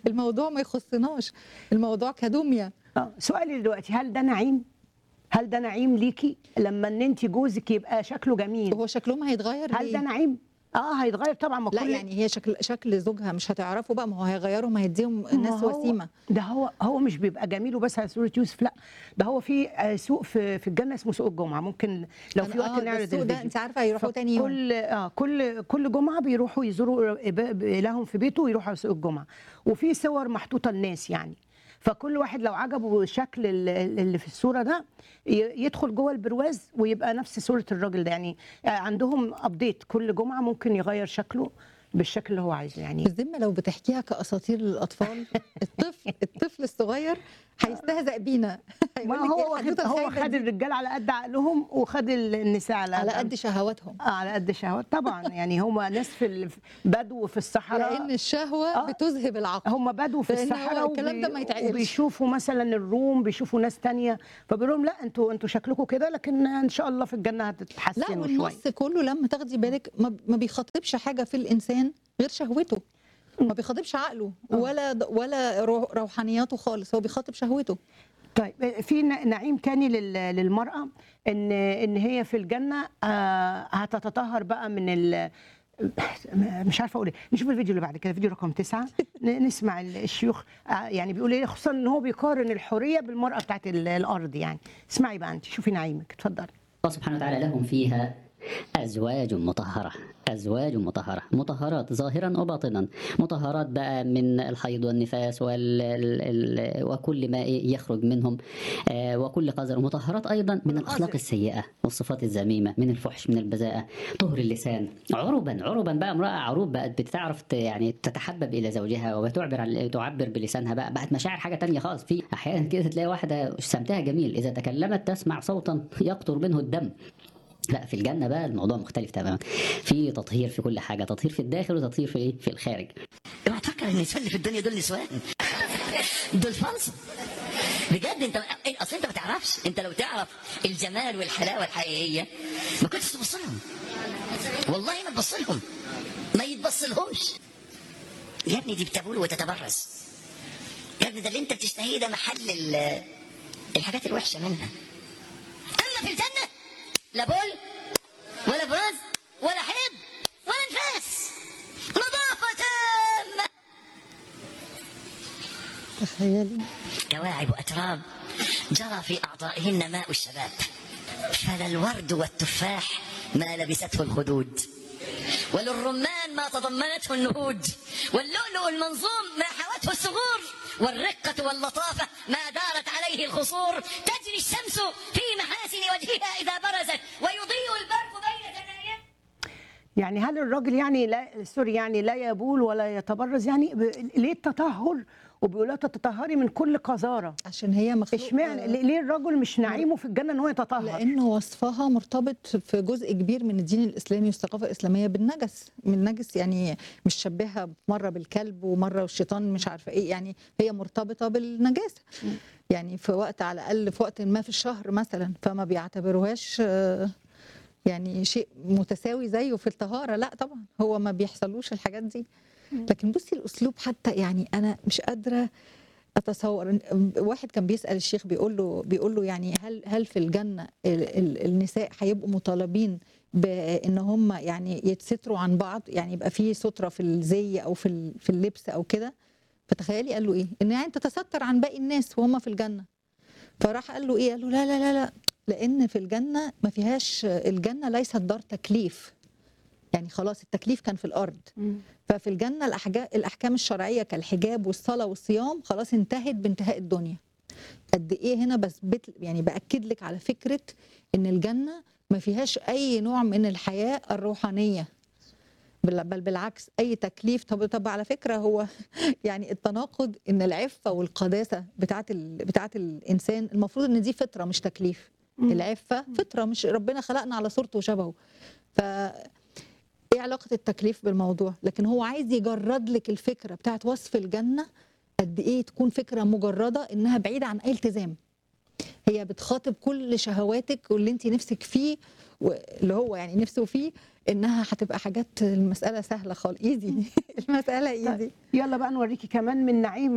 الموضوع ما يخصناش الموضوع كدميه اه سؤالي دلوقتي هل ده نعيم؟ هل ده نعيم ليكي لما ان انت جوزك يبقى شكله جميل؟ هو شكلهم هيتغير هل ليه؟ ده نعيم؟ اه هيتغير طبعا ما لا كل يعني هي شكل شكل زوجها مش هتعرفوا بقى ما هو هيغيرهم هيديهم ما ناس هو- وسيمه ده هو هو مش بيبقى جميل وبس على صوره يوسف لا ده هو في آه، سوق في في الجنه اسمه سوق الجمعه ممكن لو في أنا- وقت آه، ده نعرض السوق ده الفيديو انت عارفه هيروحوا تاني يوم كل اه كل كل جمعه بيروحوا يزوروا إب- الههم في بيته ويروحوا على سوق الجمعه وفي صور محطوطه للناس يعني فكل واحد لو عجبه شكل ال- ال- اللي في الصوره ده ي- يدخل جوه البرواز ويبقى نفس صوره الراجل ده يعني آه، عندهم ابديت كل جمعه ممكن يغير شكله بالشكل اللي هو عايزه يعني بالذمه لو بتحكيها كاساطير للاطفال الطفل الطفل الصغير هيستهزأ بينا ما هيقول لك إيه هو واخد الحدوتة هو الخايبة خد دي؟ الرجال على قد عقلهم وخد النساء على على قد قد شهواتهم آه على قد شهوات طبعا يعني هم ناس في ال- بدو في الصحراء لان الشهوه آه. بتذهب العقل هم بدو في لأن هو الصحراء الكلام ده وبي- ما يتعقلش. وبيشوفوا مثلا الروم بيشوفوا ناس تانية فبيقول لهم لا انتوا انتوا شكلكم كده لكن ان شاء الله في الجنه لا هتتحسنوا شويه والنص كله لما تاخدي بالك ما ما بيخاطبش حاجه في الانسان غير شهوته ما بيخاطبش عقله ولا ولا رو- روحانياته خالص هو بيخاطب شهوته طيب في ن- نعيم تاني لل- للمراه ان ان هي في الجنه آه، هتتطهر بقى من ال مش عارفه اقول ايه نشوف الفيديو اللي بعد كده فيديو رقم تسعة ن- نسمع ال- الشيوخ آه، يعني بيقول ايه خصوصا ان هو بيقارن الحوريه بالمراه بتاعت ال- الارض يعني اسمعي بقى انت شوفي نعيمك اتفضلي الله سبحانه وتعالى لهم فيها أزواج مطهرة أزواج مطهرة مطهرات ظاهرا وباطنا مطهرات بقى من الحيض والنفاس وال... ال... ال... وكل ما يخرج منهم آه وكل قذر مطهرات أيضا من الأخلاق السيئة والصفات الذميمة من الفحش من البذاءة طهر اللسان عربا عربا بقى امرأة عروب بقت بتعرف ت- يعني تتحبب إلى زوجها وبتعبر عن... تعبر بلسانها بقى بقت مشاعر حاجة تانية خالص في أحيانا كده تلاقي واحدة سمتها جميل إذا تكلمت تسمع صوتا يقطر منه الدم لا في الجنة بقى الموضوع مختلف تماما في تطهير في كل حاجة تطهير في الداخل وتطهير في في الخارج اوعى تفكر ان النسوان اللي في الدنيا دول نسوان دول فلس بجد انت اصل انت ما تعرفش انت لو تعرف الجمال والحلاوه الحقيقيه ما كنتش تبص لهم والله ما تبص لهم ما يتبص لهمش يا ابني دي بتبول وتتبرز يا ابني ده اللي انت بتشتهيه ده محل ال- الحاجات الوحشه منها اما في الجنه لا بول ولا براز ولا حب ولا نفاس نظافه تامه تخيلي كواعب أتراب جرى في أعضائهن ماء الشباب فلا الورد والتفاح ما لبسته الخدود وللرمان ما تضمنته النهود واللؤلؤ المنظوم ما حوته الثغور والرقة واللطافة ما دارت عليه الخصور تجري الشمس في محاسن وجهها إذا برزت ويضيء البرق بين ثناياه يعني هل الراجل يعني لا سوري يعني لا يبول ولا يتبرز يعني ب... ليه التطهر وبيقول لها تتطهري من كل قذاره عشان هي مخلوق اشمعنى ليه ليه الرجل مش نعيمه في الجنه ان هو يتطهر لان وصفها مرتبط في جزء كبير من الدين الاسلامي والثقافه الاسلاميه بالنجس من نجس يعني مش شبهها مره بالكلب ومره والشيطان مش عارفه ايه يعني هي مرتبطه بالنجاسه يعني في وقت على الاقل في وقت ما في الشهر مثلا فما بيعتبروهاش آه، يعني شيء متساوي زيه في الطهاره لا طبعا هو ما بيحصلوش الحاجات دي لكن بصي الاسلوب حتى يعني انا مش قادره اتصور واحد كان بيسال الشيخ بيقول له بيقول له يعني هل هل في الجنه ال ال النساء هيبقوا مطالبين بان هم يعني يتستروا عن بعض يعني يبقى في ستره في الزي او في ال- في اللبس او كده فتخيلي قال له ايه ان يعني تتستر عن باقي الناس وهم في الجنه فراح قال له ايه قال له لا لا لا لا لان في الجنه ما فيهاش الجنه ليست دار تكليف يعني خلاص التكليف كان في الارض ففي الجنه الأحجا- الاحكام الشرعيه كالحجاب والصلاه والصيام خلاص انتهت بانتهاء الدنيا قد ايه هنا بثبت يعني باكد لك على فكره ان الجنه ما فيهاش اي نوع من الحياه الروحانيه بل بل بالعكس اي تكليف طب طب على فكره هو يعني التناقض ان العفه والقداسه بتاعت ال... بتاعت الانسان المفروض ان دي فطره مش تكليف العفه فطره مش ربنا خلقنا على صورته وشبهه ف ايه علاقه التكليف بالموضوع لكن هو عايز يجرد لك الفكره بتاعت وصف الجنه قد ايه تكون فكره مجرده انها بعيده عن اي التزام هي بتخاطب كل شهواتك واللي انت نفسك فيه اللي هو يعني نفسه فيه انها هتبقى حاجات المساله سهله خالص ايزي المساله ايزي يلا بقى نوريكي كمان من نعيم